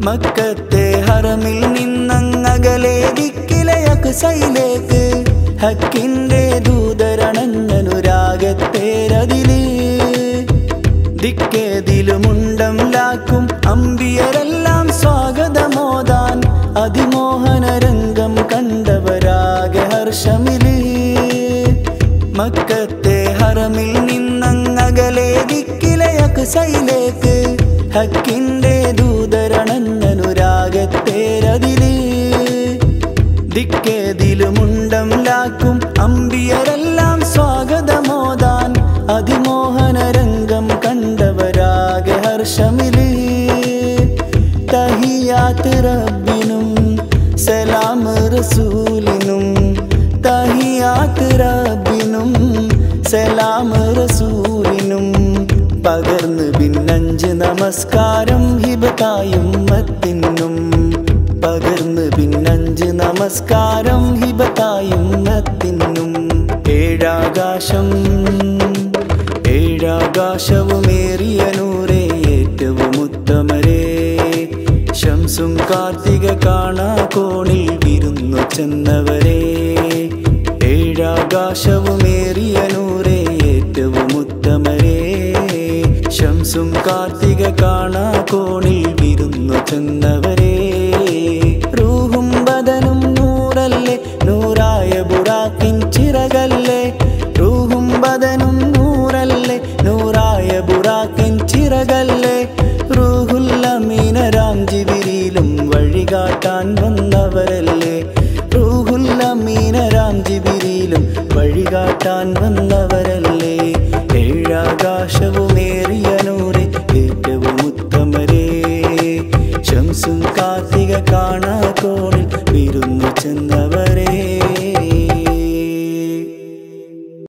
മക്കത്തെ ഹറമിൽ നിന്നങ്ങകലെ ദിക്കിലെ അക്സയിലേക്ക് ഹക്കിന്റെ ദൂതരണഞ്ഞനുരാഗത്തേരതില് ദിക്കേതിലുമുണ്ടം ലാക്കും അമ്പിയരെല്ലാം സ്വാഗതമോദാൻ അതിമോഹന രംഗം കണ്ടവരാകെ ഹർഷമില് മക്കത്തെ ഹറമിൽ നിന്നങ്ങകലെ ദിക്കിലെ അക്സയിലേക്ക് ഹക്കിന്റെ ദൂതരണഞ്ഞനുരാഗത്തേരതില് ദിക്കേതിലുമുണ്ടം ലാക്കും അമ്പിയരെല്ലാം സ്വാഗതമോദാൻ അതിമോഹന രംഗം കണ്ടവരാകെ ഹർഷമില് തഹിയാത്ത് റബ്ബിനും സലാം റസൂലിനും തഹിയാത്ത് റബ്ബിനും സലാം റസൂലിനും പകർന്ന് പിന്നഞ്ച് നമസ്കാരം ഹിബത്തായും മത്തിനും പകർന്ന് പിന്നഞ്ച് നമസ്കാരം ഹിബത്തായും മത്തിനും ഏഴാകാശം ഏഴാകാശവുമേറിയ നൂറേ ഏറ്റവും ഉത്തമരേ ശംസും കാർത്തിക കാണാ കോണിൽ വിരുന്നു ചെന്നവരേ ഏഴാകാശവുമേറിയ നൂറേ ഏറ്റവും ഉത്തമരേ ശംസും കാർത്തിക കാണാ കോണിൽ വിരുന്നു ചെന്നവരേ റൂഹും ബദനും നൂറല്ലേ നൂറായ ബുറാക്കിൻ ചിറകല്ലേ റൂഹും ബദനും നൂറല്ലേ നൂറായ ബുറാക്കിൻ ചിറകല്ലേ റൂഹുല്ലമീനരാം ജിബിരിയിലും വഴികാട്ടാൻ വന്നവരല്ലേ റൂഹുല്ലമീനരാം ജിബിരിയിലും വഴികാട്ടാൻ വന്നവരല്ലേ ഏഴാകാശവുമേറിയ നൂറെ ഏറ്റവും ഉത്തമരേ ശംസും കാർത്തിക കാണാ കോണിൽ വിരുന്നു ചെന്നവർ